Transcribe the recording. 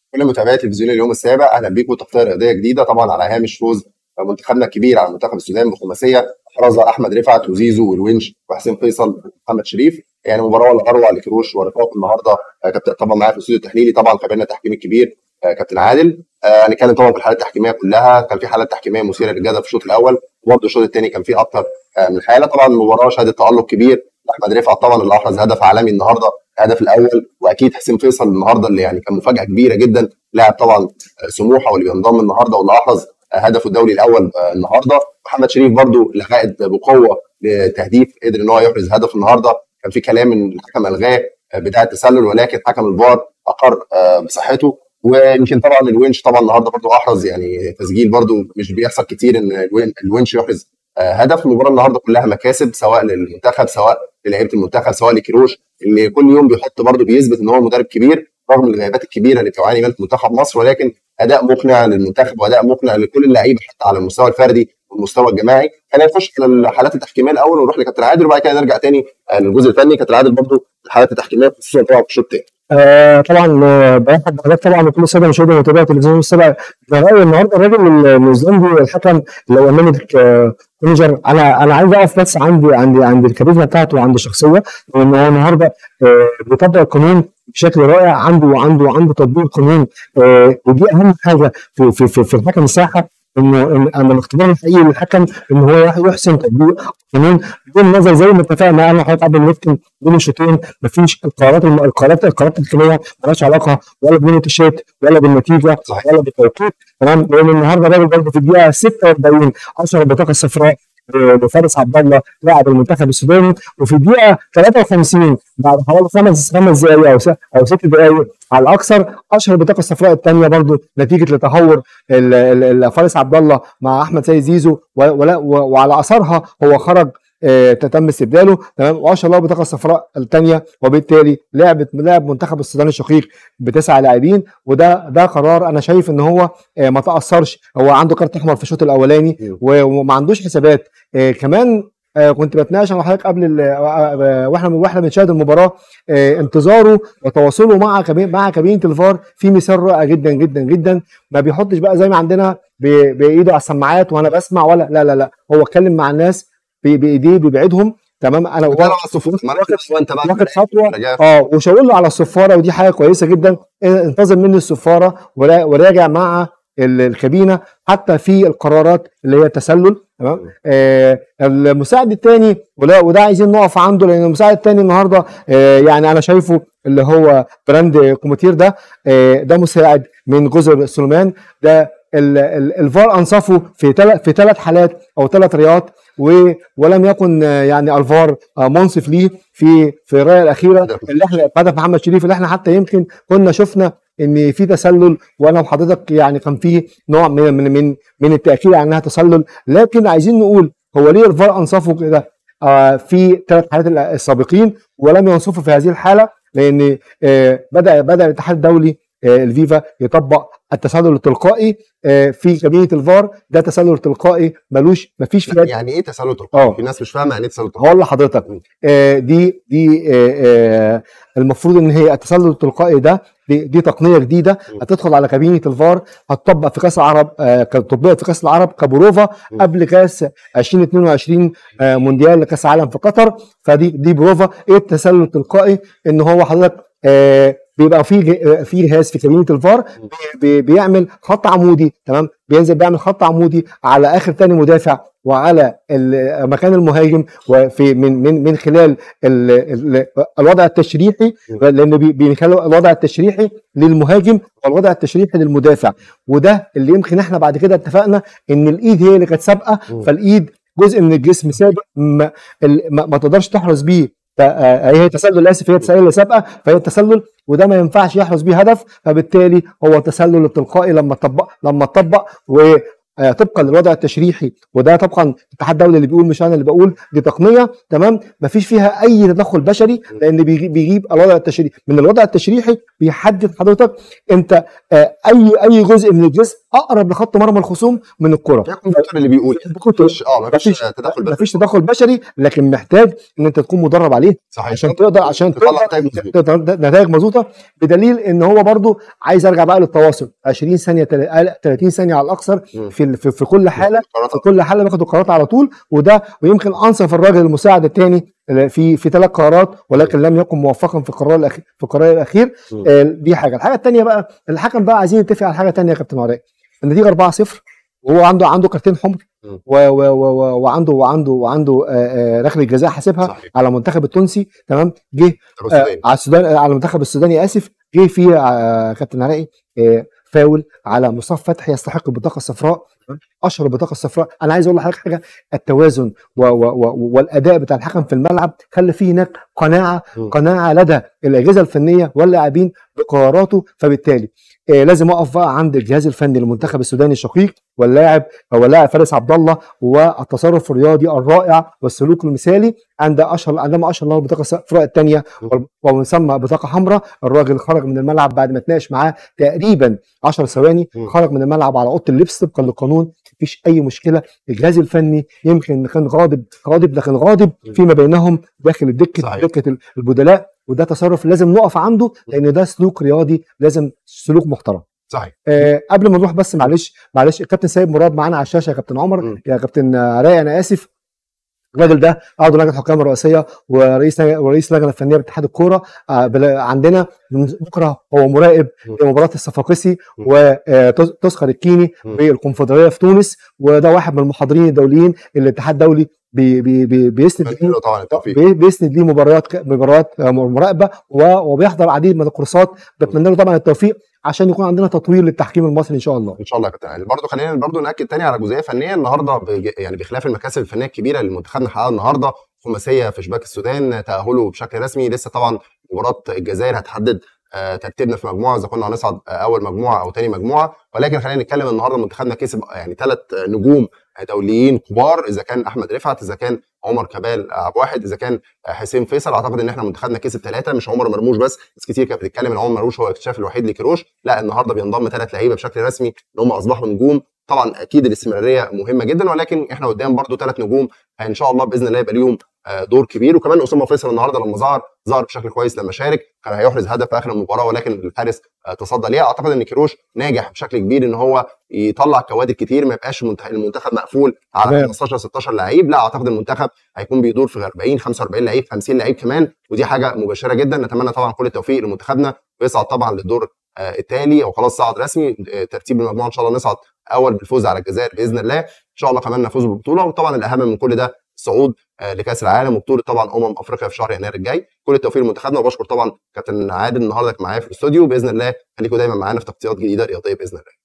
كل متابعي تلفزيون اليوم السابع اهلا بيكم تغطيه رياضيه جديده طبعا على هامش فوز منتخبنا الكبير على منتخب السودان بخماسيه احرز احمد رفعت وزيزو والونش وحسين فيصل ومحمد شريف يعني مباراه ولا اروع لكروش ورفاق النهارده آه، كابتن طبعا معايا في الاستوديو التحليلي طبعا خبيرنا التحكيمي الكبير آه، كابتن عادل آه، هنتكلم طبعا في الحالات التحكيميه كلها كان في حالات تحكيميه مثيره للجدل في الشوط الاول وبرضه الشوط الثاني كان في اكثر من حاله طبعا المباراه شهدت تالق كبير احمد رفعت طبعا اللي احرز هدف عالمي النهارده الهدف الاول واكيد حسين فيصل النهارده اللي يعني كان مفاجاه كبيره جدا لاعب طبعا سموحه واللي بينضم النهارده واللي احرز هدفه الدولي الاول النهارده محمد شريف برضو اللي عائد بقوه لتهديف قدر ان هو يحرز هدف النهارده كان في كلام ان الحكم الغاه بدايه التسلل ولكن حكم الفار اقر بصحته ويمكن طبعا الونش طبعا النهارده برضو احرز يعني تسجيل برضو مش بيحصل كتير ان الونش يحرز هدف المباراه النهارده كلها مكاسب سواء للمنتخب سواء للعيبه المنتخب سواء لكروش اللي كل يوم بيحط برضه بيثبت ان هو مدرب كبير رغم الغيابات الكبيره اللي بتعاني منها منتخب مصر ولكن اداء مقنع للمنتخب واداء مقنع لكل اللعيبه حتى على المستوى الفردي والمستوى الجماعي خلينا نخش على الحالات التحكيميه الاول ونروح لكابتن عادل وبعد كده نرجع تاني للجزء الفني كابتن عادل برضه الحالات التحكيميه خصوصا طبعا في الشوط الثاني آه طبعا آه، برحب بحضرتك طبعا وكل الساده مشاهدي ومتابعي التلفزيون السبع رايي النهارده الراجل النيوزيلندي الحكم اللي هو مينيك كونجر انا انا عايز اقف بس عندي عندي عند الكاريزما بتاعته وعند الشخصيه لان هو النهارده آه بيطبق القانون بشكل رائع عنده وعنده عنده تطبيق القانون آه ودي اهم حاجه في في في, في الحكم الساحه انه ان الاختبار الحقيقي للحكم ان هو يحسن تطبيق القانون بدون نظر زي ما اتفقنا انا وحضرتك قبل نفتن بين الشوطين مفيش القرارات القرارات القرارات التحكيميه مالهاش علاقه ولا بمينة الشيت ولا بالنتيجه ولا بالتوقيت تمام لان النهارده الراجل برضه في الدقيقه 46 10 البطاقه الصفراء لفارس عبد الله لاعب المنتخب السوداني وفي الدقيقه 53 بعد حوالي خمس خمس دقائق او او ست دقائق على الاكثر اشهر البطاقه الصفراء الثانيه برضو نتيجه لتهور فارس عبد الله مع احمد سيد زيزو وعلى اثرها هو خرج آه تم استبداله تمام واشهر له البطاقه الصفراء الثانيه وبالتالي لعبت لاعب منتخب السودان الشقيق بتسع لاعبين وده ده قرار انا شايف ان هو آه ما تاثرش هو عنده كارت احمر في الشوط الاولاني وما عندوش حسابات آه كمان آه كنت بتناقش مع حضرتك قبل آه واحنا واحنا بنشاهد المباراه آه انتظاره وتواصله مع كابين مع كابينه الفار في مثال رائع جدا جدا جدا ما بيحطش بقى زي ما عندنا بايده على السماعات وانا بسمع ولا لا لا لا هو اتكلم مع الناس بايديه بيبعدهم تمام انا واخد الصفوف وانت بقى واخد خطوه اه وشاور له على الصفاره ودي حاجه كويسه جدا انتظر مني الصفاره وراجع مع الكابينه حتى في القرارات اللي هي التسلل تمام آه المساعد الثاني وده وده عايزين نقف عنده لان المساعد الثاني النهارده آه يعني انا شايفه اللي هو براند كوموتير ده آه ده مساعد من جزر سليمان ده الفار انصفه في ثلاث في ثلاث حالات او ثلاث رياض ولم يكن يعني الفار منصف ليه في في الرايه الاخيره اللي احنا هدف محمد شريف اللي احنا حتى يمكن كنا شفنا ان في تسلل وانا وحضرتك يعني كان في نوع من من من, من التاكيد على انها تسلل لكن عايزين نقول هو ليه الفار انصفه كده في ثلاث حالات السابقين ولم ينصفه في هذه الحاله لان بدا بدا الاتحاد الدولي الفيفا يطبق التسلل التلقائي في كابينه الفار ده تسلل تلقائي ملوش مفيش فيه يعني ايه تسلل تلقائي؟ في ناس مش فاهمه يعني ايه تسلل تلقائي هقول لحضرتك دي دي المفروض ان هي التسلل التلقائي ده دي, دي تقنيه جديده هتدخل على كابينه الفار هتطبق في كاس العرب طبقت في كاس العرب كبروفا قبل كاس 2022 مونديال كاس العالم في قطر فدي دي بروفا ايه التسلل التلقائي ان هو حضرتك بيبقى في في جهاز في كابينه الفار بي بيعمل خط عمودي تمام بينزل بيعمل خط عمودي على اخر تاني مدافع وعلى مكان المهاجم وفي من من من خلال ال ال الوضع التشريحي لان من خلال الوضع التشريحي للمهاجم والوضع التشريحي للمدافع وده اللي يمكن احنا بعد كده اتفقنا ان الايد هي اللي كانت سابقه فالايد جزء من الجسم سابق ما, ما تقدرش تحرز بيه هي تسلل اسف هي تسلل سابقه فهي تسلل وده ما ينفعش يحرز بيه هدف فبالتالي هو تسلل التلقائي لما تطبق لما تطبق و طبقا للوضع التشريحي وده طبعا الاتحاد الدولي اللي بيقول مش انا اللي بقول دي تقنيه تمام مفيش فيها اي تدخل بشري لان بيجيب الوضع التشريحي من الوضع التشريحي بيحدد حضرتك انت اي اي جزء من الجسم اقرب لخط مرمى الخصوم من الكره في كمبيوتر اللي بيقول بكتر- مفيش اه مفيش مفيش- تدخل بشري مفيش تدخل بشري لكن محتاج ان انت تكون مدرب عليه صحيح عشان تقدر عشان تطلع تقدر نتائج مظبوطه تقدر- نتائج مظبوطه بدليل ان هو برضو عايز ارجع بقى للتواصل 20 ثانيه تل- 30 ثانيه على الاكثر مم. في في, في كل حاله قرارات في كل حاله بياخد القرارات على طول وده ويمكن انصف الراجل المساعد الثاني في في ثلاث قرارات ولكن لم يكن موفقا في القرار الاخير في القرار الاخير مم. آه، دي حاجه الحاجه الثانيه بقى الحكم بقى عايزين نتفق على حاجه ثانيه يا كابتن عراء النتيجه 4-0 وهو عنده عنده كارتين حمر مم. و- و- و- و- وعنده وعنده وعنده آه، آه، ركله جزاء حاسبها صحيح على المنتخب التونسي تمام جه طب آه، السودان. على السودان آه، على المنتخب السوداني اسف جه فيه آه، كابتن عراقي آه، فاول على مصطفى فتحي يستحق البطاقه الصفراء اشهر البطاقه الصفراء انا عايز اقول لحضرتك حاجه التوازن و و و والاداء بتاع الحكم في الملعب خلى فيه هناك قناعه مم. قناعه لدى الاجهزه الفنيه واللاعبين بقراراته فبالتالي آه لازم اقف بقى عند الجهاز الفني للمنتخب السوداني الشقيق واللاعب هو اللاعب فارس عبد الله والتصرف الرياضي الرائع والسلوك المثالي عند اشهر عندما اشهر له البطاقه الصفراء الثانيه ومن ثم بطاقه حمراء الراجل خرج من الملعب بعد ما اتناقش معاه تقريبا 10 ثواني مم. خرج من الملعب على اوضه اللبس طبقا للقانون مفيش اي مشكله الجهاز الفني يمكن كان غاضب غاضب لكن غاضب فيما بينهم داخل الدكه صحيح. دكه البدلاء وده تصرف لازم نقف عنده لان ده سلوك رياضي لازم سلوك محترم صحيح آه قبل ما نروح بس معلش معلش الكابتن سيد مراد معانا على الشاشه يا كابتن عمر مم. يا كابتن عراء انا اسف الراجل ده عضو لجنه الحكام الرئاسيه ورئيس ورئيس اللجنه الفنيه باتحاد الكوره آه بلا- عندنا بكره هو مراقب مم. لمباراه الصفاقسي مم. وتسخر الكيني مم. بالكونفدراليه في تونس وده واحد من المحاضرين الدوليين اللي الاتحاد الدولي بي بي بي بيسند بنتمنى له طبعا التوفيق بي- بيسند ليه مباريات مباريات آه، مراقبه و- وبيحضر عديد من الكورسات بتمنى له طبعا التوفيق عشان يكون عندنا تطوير للتحكيم المصري ان شاء الله ان شاء الله يا كابتن علي برضه خلينا برضه ناكد تاني على جزئيه فنيه النهارده بج- يعني بخلاف المكاسب الفنيه الكبيره اللي منتخبنا حققها النهارده خماسيه في شباك السودان تاهله بشكل رسمي لسه طبعا مباراه الجزائر هتحدد آه، ترتيبنا في مجموعه اذا كنا هنصعد آه، اول مجموعه او تاني مجموعه ولكن خلينا نتكلم النهارده منتخبنا كسب يعني ثلاث نجوم دوليين كبار اذا كان احمد رفعت اذا كان عمر كمال عبد واحد اذا كان آه، حسين فيصل اعتقد ان احنا منتخبنا كسب ثلاثه مش عمر مرموش بس ناس كتير كانت بتتكلم ان عمر مرموش هو الاكتشاف الوحيد لكيروش لا النهارده بينضم ثلاث لعيبه بشكل رسمي ان هم اصبحوا نجوم طبعا اكيد الاستمراريه مهمه جدا ولكن احنا قدام برضو ثلاث نجوم ان شاء الله باذن الله يبقى ليهم آه، دور كبير وكمان اسامه فيصل النهارده لما ظهر ظهر بشكل كويس لما شارك كان هيحرز هدف في اخر المباراه ولكن الحارس آه، تصدى ليها اعتقد ان كيروش ناجح بشكل كبير ان هو يطلع كوادر كتير ما يبقاش المنتخ- المنتخب مقفول على تمام. 15 16 لعيب لا اعتقد المنتخب هيكون بيدور في 40 45 لعيب 50 لعيب كمان ودي حاجه مبشره جدا نتمنى طبعا كل التوفيق لمنتخبنا ويصعد طبعا للدور آه، التالي او خلاص صعد رسمي آه، ترتيب المجموعه ان شاء الله نصعد اول بالفوز على الجزائر باذن الله ان شاء الله كمان نفوز بالبطوله وطبعا الاهم من كل ده الصعود آه، لكاس العالم وبطوله طبعا امم افريقيا في شهر يناير الجاي كل التوفيق لمنتخبنا وبشكر طبعا كابتن عادل النهارده معايا في الاستوديو باذن الله خليكم دايما معانا في تغطيات جديده رياضيه باذن الله